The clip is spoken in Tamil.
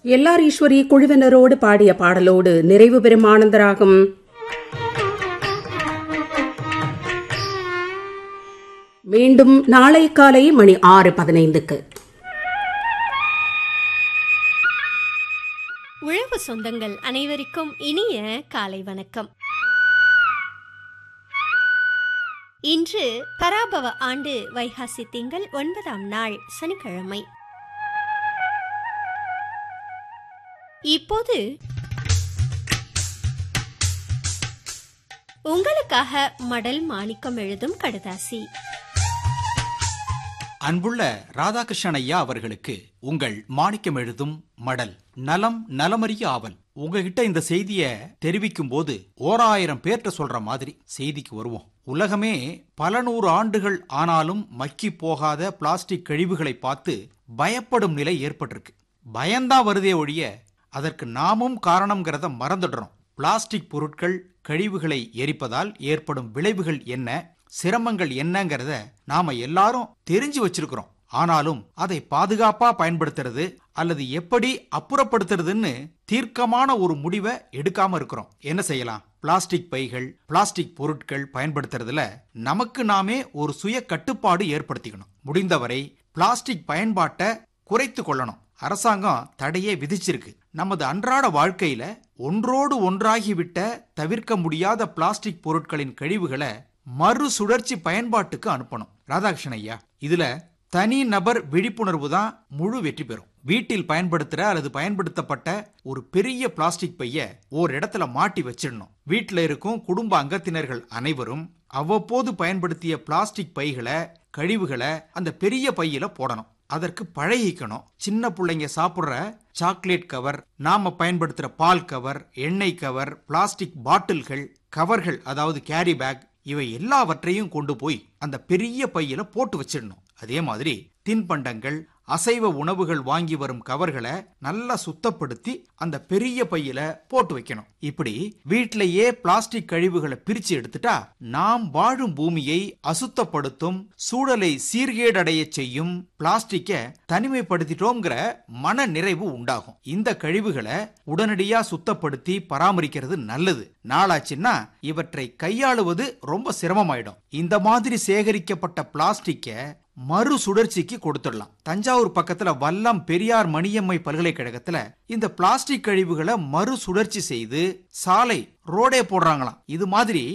எல்லார் ஈஸ்வரி குழுவினரோடு பாடிய பாடலோடு நிறைவு பெறும் ஆனந்தராகும் மீண்டும் நாளை காலை மணி ஆறு பதினைந்துக்கு உழவு சொந்தங்கள் அனைவருக்கும் இனிய காலை வணக்கம் இன்று பராபவ ஆண்டு வைகாசி திங்கள் ஒன்பதாம் நாள் சனிக்கிழமை இப்போது உங்களுக்காக மடல் மாணிக்கம் எழுதும் கடுதாசி அன்புள்ள ராதாகிருஷ்ணன் ஐயா அவர்களுக்கு உங்கள் மாணிக்கம் எழுதும் மடல் நலம் நலமறிய ஆவல் உங்ககிட்ட இந்த செய்திய தெரிவிக்கும் போது ஓராயிரம் பேர்ட்ட சொல்ற மாதிரி செய்திக்கு வருவோம் உலகமே பல நூறு ஆண்டுகள் ஆனாலும் மக்கி போகாத பிளாஸ்டிக் கழிவுகளை பார்த்து பயப்படும் நிலை ஏற்பட்டிருக்கு பயம்தான் வருதே ஒழிய அதற்கு நாமும் காரணம்ங்கிறத மறந்துடுறோம் பிளாஸ்டிக் பொருட்கள் கழிவுகளை எரிப்பதால் ஏற்படும் விளைவுகள் என்ன சிரமங்கள் என்னங்கிறத நாம எல்லாரும் தெரிஞ்சு வச்சிருக்கிறோம் ஆனாலும் அதை பாதுகாப்பா பயன்படுத்துறது அல்லது எப்படி அப்புறப்படுத்துறதுன்னு தீர்க்கமான ஒரு முடிவை எடுக்காம இருக்கிறோம் என்ன செய்யலாம் பிளாஸ்டிக் பைகள் பிளாஸ்டிக் பொருட்கள் பயன்படுத்துறதுல நமக்கு நாமே ஒரு சுய கட்டுப்பாடு ஏற்படுத்திக்கணும் முடிந்தவரை பிளாஸ்டிக் பயன்பாட்டை குறைத்து கொள்ளணும் அரசாங்கம் தடையே விதிச்சிருக்கு நமது அன்றாட வாழ்க்கையில ஒன்றோடு ஒன்றாகிவிட்ட தவிர்க்க முடியாத பிளாஸ்டிக் பொருட்களின் கழிவுகளை மறுசுழற்சி பயன்பாட்டுக்கு அனுப்பணும் ராதாகிருஷ்ணன் ஐயா இதுல தனி நபர் விழிப்புணர்வு தான் முழு வெற்றி பெறும் வீட்டில் பயன்படுத்துற அல்லது பயன்படுத்தப்பட்ட ஒரு பெரிய பிளாஸ்டிக் பைய ஒரு இடத்துல மாட்டி வச்சிடணும் வீட்டில் இருக்கும் குடும்ப அங்கத்தினர்கள் அனைவரும் அவ்வப்போது பயன்படுத்திய பிளாஸ்டிக் பைகளை கழிவுகளை அந்த பெரிய பையில போடணும் அதற்கு பழகிக்கணும் சின்ன பிள்ளைங்க சாப்பிட்ற சாக்லேட் கவர் நாம பயன்படுத்துற பால் கவர் எண்ணெய் கவர் பிளாஸ்டிக் பாட்டில்கள் கவர்கள் அதாவது கேரி பேக் இவை எல்லாவற்றையும் கொண்டு போய் அந்த பெரிய பையில போட்டு வச்சிடணும் அதே மாதிரி தின்பண்டங்கள் அசைவ உணவுகள் வாங்கி வரும் கவர்களை நல்லா சுத்தப்படுத்தி அந்த பெரிய பையில போட்டு வைக்கணும் இப்படி வீட்டிலேயே பிளாஸ்டிக் கழிவுகளை பிரிச்சு எடுத்துட்டா நாம் வாழும் பூமியை அசுத்தப்படுத்தும் சூழலை சீர்கேடடைய செய்யும் பிளாஸ்டிக்கை தனிமைப்படுத்திட்டோங்கிற மன நிறைவு உண்டாகும் இந்த கழிவுகளை உடனடியா சுத்தப்படுத்தி பராமரிக்கிறது நல்லது நாளாச்சுன்னா இவற்றை கையாளுவது ரொம்ப சிரமமாயிடும் இந்த மாதிரி சேகரிக்கப்பட்ட பிளாஸ்டிக்கை மறு சுழற்சிக்கு கொடுத்துடலாம் தஞ்சாவூர் பக்கத்துல வல்லம் பெரியார் மணியம்மை பல்கலைக்கழகத்துல இந்த பிளாஸ்டிக் கழிவுகளை மறு சுழற்சி செய்து சாலை ரோடே போடுறாங்களாம் இது மாதிரி